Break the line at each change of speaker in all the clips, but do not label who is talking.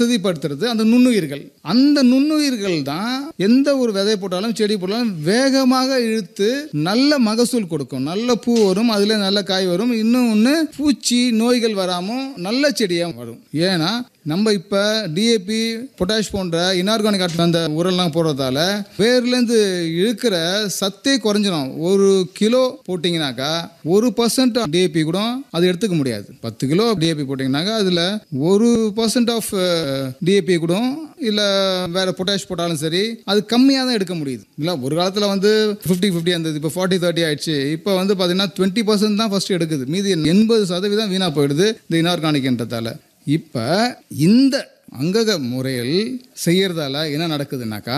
வசதிப்படுத்துறது அந்த நுண்ணுயிர்கள் அந்த நுண்ணுயிர்கள் தான் எந்த ஒரு விதை போட்டாலும் செடி போட்டாலும் வேகமாக இழுத்து நல்ல மகசூல் கொடுக்கும் நல்ல பூ வரும் அதுல நல்ல காய் வரும் இன்னும் ஒன்று பூச்சி நோய்கள் வராமல் நல்ல செடியாக வரும் ஏன்னா நம்ம இப்போ டிஏபி பொட்டாஷ் போன்ற இனார்கானிக் அந்த உரம்லாம் போடுறதால வேர்லேருந்து இழுக்கிற சத்தே குறைஞ்சிடும் ஒரு கிலோ போட்டிங்கனாக்கா ஒரு பர்சன்ட் டிஏபி கூட அது எடுத்துக்க முடியாது பத்து கிலோ டிஏபி போட்டிங்கனாக்கா அதில் ஒரு பர்சன்ட் ஆஃப் டிஏபி கூட இல்லை வேற பொட்டாஷ் போட்டாலும் சரி அது கம்மியாக தான் எடுக்க முடியுது இல்லை ஒரு காலத்தில் வந்து ஃபிஃப்டி ஃபிஃப்டி இருந்தது இப்போ ஃபார்ட்டி தேர்ட்டி ஆயிடுச்சு இப்போ வந்து பார்த்தீங்கன்னா டுவெண்ட்டி பர்சன்ட் தான் ஃபர்ஸ்ட் எடுக்குது மீதி எண்பது சதவீதம் வீணாக போயிடுது இந்த இனார்கானிக்ன்றதால இப்போ இந்த அங்கக முறையில் செய்யறதால என்ன நடக்குதுனாக்கா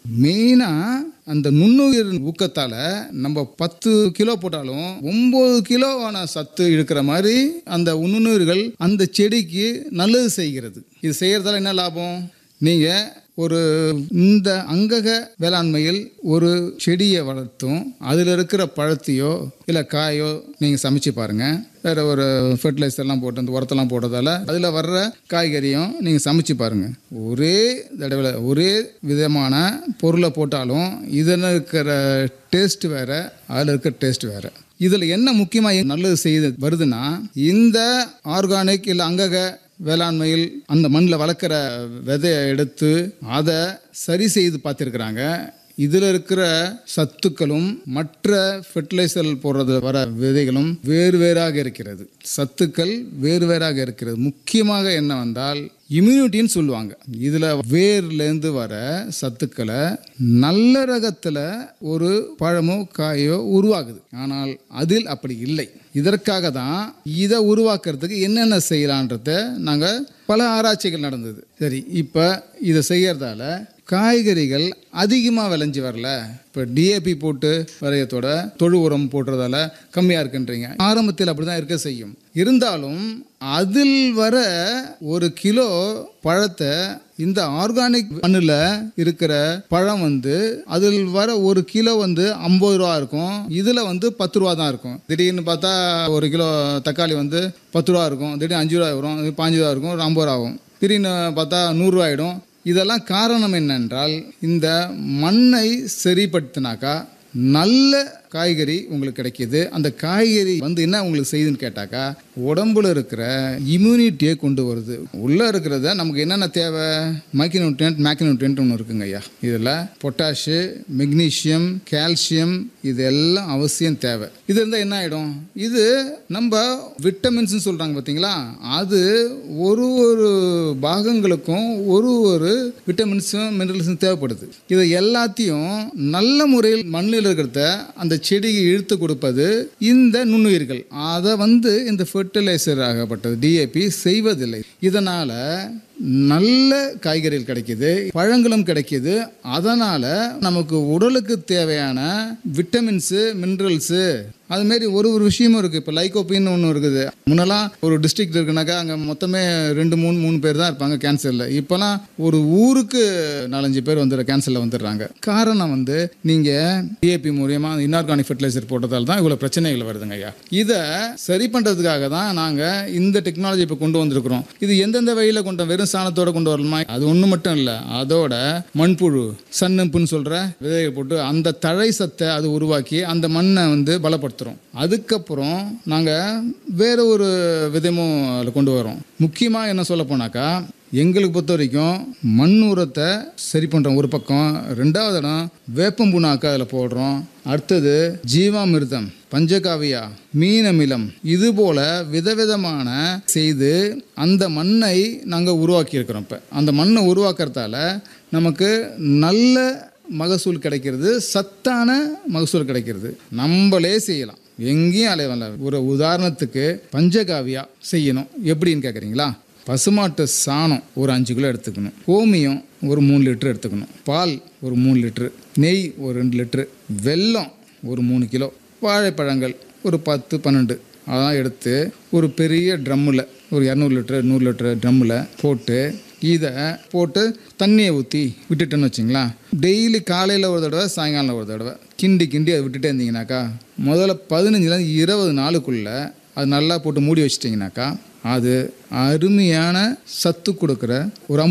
மெயினாக அந்த நுண்ணுயிர் ஊக்கத்தால் நம்ம பத்து கிலோ போட்டாலும் ஒம்பது கிலோவான சத்து இழுக்கிற மாதிரி அந்த நுண்ணுயிர்கள் அந்த செடிக்கு நல்லது செய்கிறது இது செய்யறதால என்ன லாபம் நீங்கள் ஒரு இந்த அங்கக வேளாண்மையில் ஒரு செடியை வளர்த்தும் அதில் இருக்கிற பழத்தையோ இல்லை காயோ நீங்கள் சமைச்சு பாருங்கள் வேறு ஒரு ஃபெர்டிலைசர்லாம் போட்டு அந்த உரத்தெல்லாம் போட்டதால அதில் வர்ற காய்கறியும் நீங்கள் சமைச்சு பாருங்கள் ஒரே தடவை ஒரே விதமான பொருளை போட்டாலும் இதில் இருக்கிற டேஸ்ட் வேறு அதில் இருக்கிற டேஸ்ட் வேறு இதில் என்ன முக்கியமாக நல்லது செய்து வருதுன்னா இந்த ஆர்கானிக் இல்லை அங்கக வேளாண்மையில் அந்த மண்ணில் வளர்க்குற விதையை எடுத்து அதை சரி செய்து பார்த்துருக்குறாங்க இதில் இருக்கிற சத்துக்களும் மற்ற ஃபெர்டிலைசர் போடுறது வர விதைகளும் வேறு வேறாக இருக்கிறது சத்துக்கள் வேறு வேறாக இருக்கிறது முக்கியமாக என்னவென்றால் இம்யூனிட்டின்னு சொல்லுவாங்க இதில் வேர்லேருந்து வர சத்துக்களை நல்ல ரகத்தில் ஒரு பழமோ காயோ உருவாகுது ஆனால் அதில் அப்படி இல்லை இதற்காக தான் இதை உருவாக்குறதுக்கு என்னென்ன செய்யலான்றத நாங்கள் பல ஆராய்ச்சிகள் நடந்தது சரி இப்போ இதை செய்யறதால காய்கறிகள் அதிகமாக விளைஞ்சி வரல இப்போ டிஏபி போட்டு வரையத்தோட தொழு உரம் போடுறதால கம்மியாக இருக்குன்றீங்க ஆரம்பத்தில் அப்படி தான் இருக்க செய்யும் இருந்தாலும் அதில் வர ஒரு கிலோ பழத்தை இந்த ஆர்கானிக் மண்ணில் இருக்கிற பழம் வந்து அதில் வர ஒரு கிலோ வந்து ஐம்பது ரூபா இருக்கும் இதில் வந்து பத்து ரூபா தான் இருக்கும் திடீர்னு பார்த்தா ஒரு கிலோ தக்காளி வந்து பத்து ரூபா இருக்கும் திடீர்னு அஞ்சு ரூபா வரும் இது பாஞ்சு ரூபா இருக்கும் ஒரு ஐம்பது ரூபா ஆகும் திடீர்னு பார்த்தா நூறுரூவா ஆகிடும் இதெல்லாம் காரணம் என்னென்றால் இந்த மண்ணை சரிப்படுத்தினாக்கா நல்ல காய்கறி உங்களுக்கு கிடைக்கிது அந்த காய்கறி வந்து என்ன உங்களுக்கு செய்யுதுன்னு கேட்டாக்கா உடம்புல இருக்கிற இம்யூனிட்டியை கொண்டு வருது உள்ளே இருக்கிறத நமக்கு என்னென்ன தேவை மைக்ரோநியூட்ரியன்ட் மேக்ரோநியூட்ரியன்ட் ஒன்று இருக்குங்க ஐயா இதில் பொட்டாஷு மெக்னீஷியம் கால்சியம் இது எல்லாம் அவசியம் தேவை இது இருந்தால் என்ன ஆகிடும் இது நம்ம விட்டமின்ஸ்னு சொல்கிறாங்க பார்த்தீங்களா அது ஒரு ஒரு பாகங்களுக்கும் ஒரு ஒரு விட்டமின்ஸும் மினரல்ஸும் தேவைப்படுது இதை எல்லாத்தையும் நல்ல முறையில் மண்ணில் இருக்கிறத அந்த செடிக்கு இழுத்து கொடுப்பது இந்த நுண்ணுயிர்கள் அதை வந்து இந்த ஃபெர்டிலைசர் ஆகப்பட்டது டிஏபி செய்வதில்லை இதனால் நல்ல காய்கறிகள் கிடைக்குது பழங்களும் கிடைக்குது அதனால் நமக்கு உடலுக்கு தேவையான விட்டமின்ஸு மினரல்ஸு அதுமாரி ஒரு ஒரு விஷயமும் இருக்குது இப்போ லைகோப்பின்னு ஒன்று இருக்குது முன்னெல்லாம் ஒரு டிஸ்ட்ரிக்ட் இருக்குனாக்கா அங்கே மொத்தமே ரெண்டு மூணு மூணு பேர் தான் இருப்பாங்க கேன்சரில் இப்போலாம் ஒரு ஊருக்கு நாலஞ்சு பேர் வந்துடுற கேன்சரில் வந்துடுறாங்க காரணம் வந்து நீங்கள் டிஏபி மூலியமாக இன்ஆர்கானிக் ஃபெர்டிலைசர் போட்டதால் தான் இவ்வளோ பிரச்சனைகள் வருதுங்க ஐயா இதை சரி பண்ணுறதுக்காக தான் நாங்கள் இந்த டெக்னாலஜி இப்போ கொண்டு வந்திருக்கிறோம் இது எந்தெந்த வழியில் கொண்டு வெறும் சாணத்தோட கொண்டு வரணுமா அது ஒன்று மட்டும் இல்லை அதோட மண்புழு சன்னப்புன்னு சொல்கிற விதையை போட்டு அந்த தழை சத்தை அது உருவாக்கி அந்த மண்ணை வந்து பலப்படுத்துகிறோம் அதுக்கப்புறம் நாங்கள் வேற ஒரு விதமும் அதில் கொண்டு வரோம் முக்கியமாக என்ன சொல்ல போனாக்கா எங்களுக்கு பொறுத்த வரைக்கும் மண் உரத்தை சரி பண்ணுறோம் ஒரு பக்கம் ரெண்டாவது இடம் வேப்பம் புண்ணாக்கு அதில் போடுறோம் அடுத்தது ஜீவாமிர்தம் பஞ்சகாவியா மீன் அமிலம் இது போல விதவிதமான செய்து அந்த மண்ணை நாங்கள் உருவாக்கி இருக்கிறோம் இப்போ அந்த மண்ணை உருவாக்குறதால நமக்கு நல்ல மகசூல் கிடைக்கிறது சத்தான மகசூல் கிடைக்கிறது நம்மளே செய்யலாம் எங்கேயும் அலைவல ஒரு உதாரணத்துக்கு பஞ்சகாவியா செய்யணும் எப்படின்னு கேட்குறீங்களா பசுமாட்டு சாணம் ஒரு அஞ்சு கிலோ எடுத்துக்கணும் கோமியம் ஒரு மூணு லிட்டர் எடுத்துக்கணும் பால் ஒரு மூணு லிட்ரு நெய் ஒரு ரெண்டு லிட்ரு வெல்லம் ஒரு மூணு கிலோ வாழைப்பழங்கள் ஒரு பத்து பன்னெண்டு அதெல்லாம் எடுத்து ஒரு பெரிய ட்ரம்மில் ஒரு இரநூறு லிட்டரு நூறு லிட்டரு ட்ரம்மில் போட்டு இதை போட்டு தண்ணியை ஊற்றி விட்டுட்டேன்னு வச்சிங்களா டெய்லி காலையில் ஒரு தடவை சாயங்காலம் ஒரு தடவை கிண்டி கிண்டி அதை விட்டுட்டே இருந்தீங்கனாக்கா முதல்ல பதினஞ்சுலேருந்து இருபது நாளுக்குள்ளே அது நல்லா போட்டு மூடி வச்சிட்டிங்கனாக்கா அது அருமையான சத்து கொடுக்குற ஒரு